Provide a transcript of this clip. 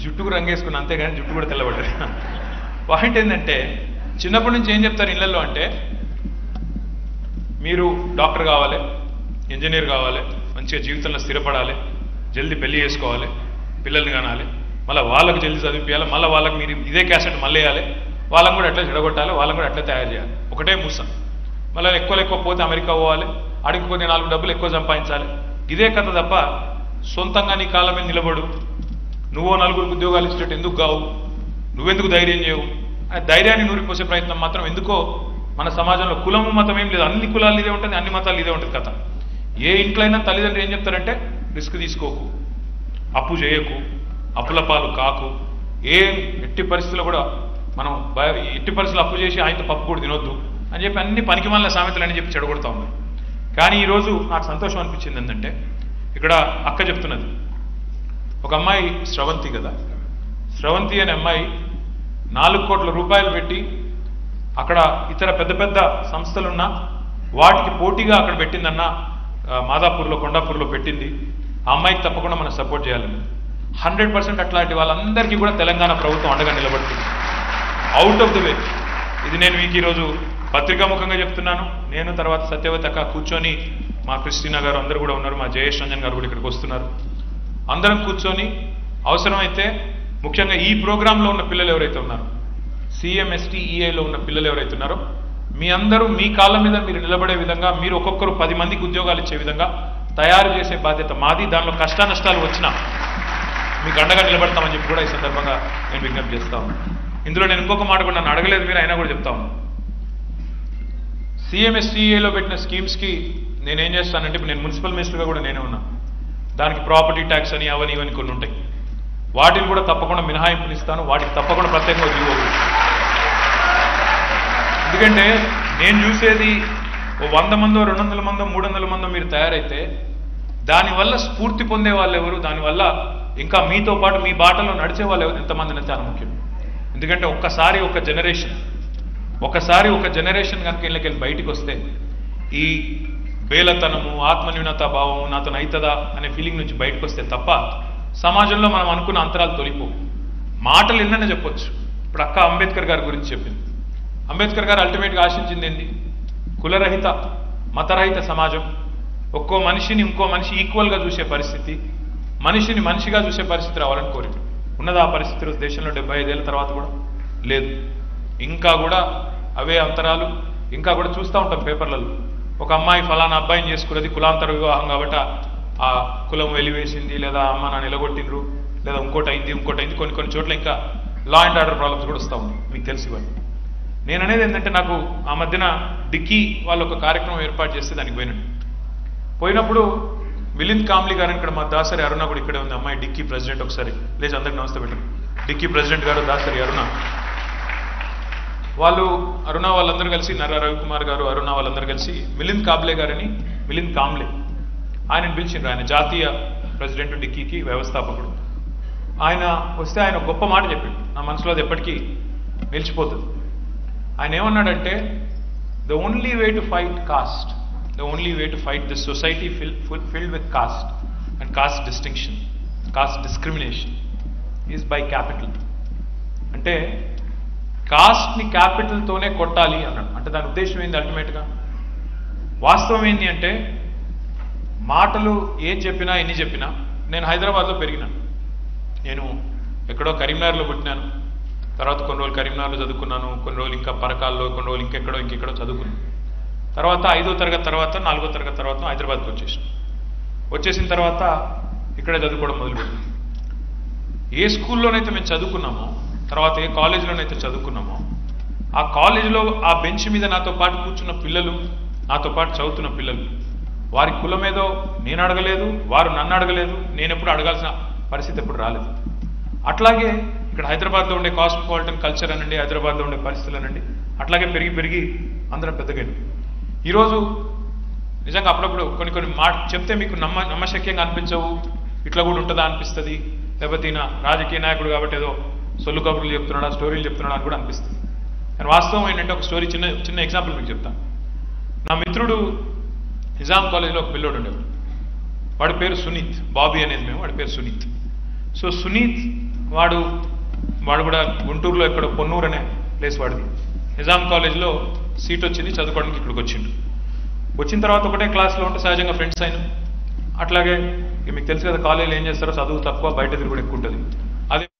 జుట్టుకు రంగేసుకున్న అంతేగాని జుట్టు కూడా తెల్లబడ్డది పాయింట్ ఏంటంటే చిన్నప్పటి నుంచి ఏం చెప్తారు ఇళ్లలో అంటే మీరు డాక్టర్ కావాలి ఇంజనీర్ కావాలి మంచిగా జీవితంలో స్థిరపడాలి జల్దీ పెళ్లి చేసుకోవాలి పిల్లల్ని కనాలి మళ్ళీ వాళ్ళకి జల్దీ చదివించాలి మళ్ళీ వాళ్ళకి మీరు ఇదే క్యాసెట్ మళ్ళీ వేయాలి వాళ్ళని కూడా అట్లా చెడగొట్టాలి వాళ్ళని కూడా అట్లా తయారు చేయాలి ఒకటే మూస మళ్ళీ ఎక్కువ ఎక్కువ పోతే అమెరికా పోవాలి అడిగి కొన్ని నాలుగు డబ్బులు ఎక్కువ సంపాదించాలి ఇదే కథ తప్ప సొంతంగా నీ కాళ్ళ మీద నిలబడు నువ్వో నలుగురికి ఉద్యోగాలు ఇచ్చేటట్టు ఎందుకు కావు నువ్వెందుకు ధైర్యం చేయవు అనే ధైర్యాన్ని నూరిపోసే ప్రయత్నం మాత్రం ఎందుకో మన సమాజంలో కులము మతం ఏం లేదు అన్ని కులాలు ఇదే ఉంటుంది అన్ని మతాలు ఇదే ఉంటుంది కథ ఏ ఇంట్లో అయినా తల్లిదండ్రులు ఏం చెప్తారంటే రిస్క్ తీసుకోకు అప్పు చేయకు అప్పుల పాలు కాకు ఏ ఎట్టి పరిస్థితుల్లో కూడా మనం భయ- ఎట్టి పరిస్థితులు అప్పు చేసి ఆయనతో పప్పు కూడా తినొద్దు అని చెప్పి అన్ని పనికి మళ్ళీ సామెతలు అని చెప్పి చెడగొడతా ఉంది కానీ ఈరోజు నాకు సంతోషం అనిపించింది ఏంటంటే ఇక్కడ అక్క చెప్తున్నది ఒక అమ్మాయి స్రవంతి కదా స్రవంతి అనే అమ్మాయి నాలుగు కోట్ల రూపాయలు పెట్టి అక్కడ ఇతర పెద్ద పెద్ద సంస్థలున్నా వాటికి పోటీగా అక్కడ పెట్టిందన్న ఆ, మాదాపూర్లో కొండాపూర్లో పెట్టింది ఆ అమ్మాయికి తప్పకుండా మనం సపోర్ట్ చేయాలని హండ్రెడ్ పర్సెంట్ అట్లాంటి వాళ్ళందరికీ కూడా తెలంగాణ ప్రభుత్వం అండగా నిలబడుతుంది అవుట్ ఆఫ్ ది వే ఇది నేను మీకు ఈరోజు పత్రికాముఖంగా చెప్తున్నాను నేను తర్వాత సత్యవతి అక్క కూర్చొని మా క్రిస్టినా గారు అందరూ కూడా ఉన్నారు మా జయేష్ రంజన్ గారు కూడా ఇక్కడికి వస్తున్నారు అందరం కూర్చొని అవసరమైతే ముఖ్యంగా ఈ ప్రోగ్రాంలో ఉన్న పిల్లలు ఎవరైతే ఉన్నారో సిఎంఎస్టీఈఏలో ఉన్న పిల్లలు ఎవరైతే ఉన్నారో మీ అందరూ మీ కాళ్ళ మీద మీరు నిలబడే విధంగా మీరు ఒక్కొక్కరు పది మందికి ఉద్యోగాలు ఇచ్చే విధంగా తయారు చేసే బాధ్యత మాది దానిలో కష్ట నష్టాలు వచ్చినా మీకు అండగా నిలబడతామని చెప్పి కూడా ఈ సందర్భంగా నేను విజ్ఞప్తి చేస్తా ఉన్నాను ఇందులో నేను ఇంకొక మాట కూడా నన్ను అడగలేదు మీరు అయినా కూడా చెప్తా ఉన్నాను సిఎంఎస్టీఏలో పెట్టిన స్కీమ్స్కి నేనేం చేస్తానంటే ఇప్పుడు నేను మున్సిపల్ మినిస్టర్గా కూడా నేనే ఉన్నా దానికి ప్రాపర్టీ ట్యాక్స్ అని అవని ఇవని కొన్ని ఉంటాయి వాటిని కూడా తప్పకుండా మినహాయింపులు ఇస్తాను వాటికి తప్పకుండా ప్రత్యేకంగా జీవో ఎందుకంటే నేను చూసేది ఓ వంద మందో రెండు వందల మందో మూడు వందల మందో మీరు తయారైతే దానివల్ల స్ఫూర్తి పొందే వాళ్ళు ఎవరు దానివల్ల ఇంకా మీతో పాటు మీ బాటలో నడిచే వాళ్ళు ఎవరు ఎంతమంది అనేది చాలా ముఖ్యం ఎందుకంటే ఒక్కసారి ఒక జనరేషన్ ఒకసారి ఒక జనరేషన్ కనుక ఇళ్ళకెళ్ళి బయటికి వస్తే ఈ బేలతనము ఆత్మన్యూనత భావము నాతో నైతదా అనే ఫీలింగ్ నుంచి బయటకు వస్తే తప్ప సమాజంలో మనం అనుకున్న అంతరాలు తొలిపో మాటలు ఎన్ననే చెప్పొచ్చు ఇప్పుడు అక్క అంబేద్కర్ గారి గురించి చెప్పింది అంబేద్కర్ గారు అల్టిమేట్గా ఆశించింది ఏంది కులరహిత మతరహిత సమాజం ఒక్కో మనిషిని ఇంకో మనిషి ఈక్వల్గా చూసే పరిస్థితి మనిషిని మనిషిగా చూసే పరిస్థితి రావాలని కోరిక ఉన్నది ఆ పరిస్థితి ఈరోజు దేశంలో డెబ్బై ఐదేళ్ళ తర్వాత కూడా లేదు ఇంకా కూడా అవే అంతరాలు ఇంకా కూడా చూస్తూ ఉంటాం పేపర్లలో ఒక అమ్మాయి ఫలానా అబ్బాయిని చేసుకున్నది కులాంతర వివాహం కాబట్టి ఆ కులం వెలివేసింది లేదా అమ్మ నా నిలగొట్టిండ్రు లేదా ఇంకోటి అయింది ఇంకోటి అయింది కొన్ని కొన్ని చోట్ల ఇంకా లా అండ్ ఆర్డర్ ప్రాబ్లమ్స్ కూడా వస్తూ ఉన్నాయి మీకు తెలిసి ఇవన్నీ నేను అనేది ఏంటంటే నాకు ఆ మధ్యన డిక్కీ వాళ్ళు ఒక కార్యక్రమం ఏర్పాటు చేస్తే దానికి పోయినాడు పోయినప్పుడు మిలింద్ కామ్లీ గారు ఇక్కడ మా దాసరి అరుణ కూడా ఇక్కడే ఉంది అమ్మాయి డిక్కీ ప్రెసిడెంట్ ఒకసారి లేచి అందరికి నమస్తే పెట్టండి డిక్కీ ప్రెసిడెంట్ గారు దాసరి అరుణ వాళ్ళు అరుణ వాళ్ళందరూ కలిసి నర్ర రవికుమార్ గారు అరుణ వాళ్ళందరూ కలిసి మిలింద్ కాబ్లే గారని మిలింద్ కామ్లే ఆయనను పిలిచిండ్రు ఆయన జాతీయ ప్రెసిడెంట్ డిక్కీకి వ్యవస్థాపకుడు ఆయన వస్తే ఆయన ఒక గొప్ప మాట చెప్పిండు నా మనసులో అది ఎప్పటికీ నిలిచిపోతుంది ఆయన ఏమన్నాడంటే the only way to fight caste the only way to fight this society fill filled with caste and caste distinction caste discrimination is by capital అంటే కాస్ట్ని క్యాపిటల్తోనే కొట్టాలి అన్నాడు అంటే దాని ఉద్దేశం ఏంది అల్టిమేట్గా వాస్తవం ఏంటి అంటే మాటలు ఏం చెప్పినా ఎన్ని చెప్పినా నేను హైదరాబాద్లో పెరిగినాను నేను ఎక్కడో కరీంనగర్లో పుట్టినాను తర్వాత కొన్ని రోజులు కరీంనగర్లో చదువుకున్నాను కొన్ని రోజులు ఇంకా పరకాల్లో కొన్ని రోజులు ఇంకెక్కడో ఇంకెక్కడో చదువుకున్నాను తర్వాత ఐదో తరగతి తర్వాత నాలుగో తరగతి తర్వాత హైదరాబాద్కి వచ్చేసాను వచ్చేసిన తర్వాత ఇక్కడే చదువుకోవడం మొదలుపెట్టాను ఏ స్కూల్లోనైతే మేము చదువుకున్నామో తర్వాత ఏ కాలేజీలోనైతే చదువుకున్నామో ఆ కాలేజీలో ఆ బెంచ్ మీద నాతో పాటు కూర్చున్న పిల్లలు నాతో పాటు చదువుతున్న పిల్లలు వారి కులం ఏదో నేను అడగలేదు వారు నన్ను అడగలేదు నేను ఎప్పుడు అడగాల్సిన పరిస్థితి ఎప్పుడు రాలేదు అట్లాగే ఇక్కడ హైదరాబాద్లో ఉండే కాస్మోపాలిటన్ కల్చర్ అనండి హైదరాబాద్లో ఉండే పరిస్థితులు అనండి అట్లాగే పెరిగి పెరిగి అందరం పెద్దగైంది ఈరోజు నిజంగా అప్పుడప్పుడు కొన్ని కొన్ని మాట చెప్తే మీకు నమ్మ నమ్మశక్యంగా అనిపించవు ఇట్లా కూడా ఉంటుందా అనిపిస్తుంది లేకపోతే ఈయన రాజకీయ నాయకుడు కాబట్టి ఏదో సొల్లు కబుర్లు చెప్తున్నాడా స్టోరీలు చెప్తున్నాడా అని కూడా అనిపిస్తుంది కానీ వాస్తవం ఏంటంటే ఒక స్టోరీ చిన్న చిన్న ఎగ్జాంపుల్ మీకు చెప్తాను నా మిత్రుడు నిజాం కాలేజీలో ఒక పిల్లోడు ఉండేవాడు వాడి పేరు సునీత్ బాబీ అనేది మేము వాడి పేరు సునీత్ సో సునీత్ వాడు వాడు కూడా గుంటూరులో ఇక్కడ పొన్నూరు అనే ప్లేస్ వాడిది నిజాం కాలేజ్లో సీట్ వచ్చింది చదువుకోవడానికి ఇక్కడికి వచ్చిండు వచ్చిన తర్వాత ఒకటే క్లాస్లో ఉంటే సహజంగా ఫ్రెండ్స్ అయిన అట్లాగే ఇక మీకు తెలుసు కదా కాలేజీలో ఏం చేస్తారో చదువు తక్కువ బయట తిరుగుడు ఎక్కువ ఉంటుంది అదే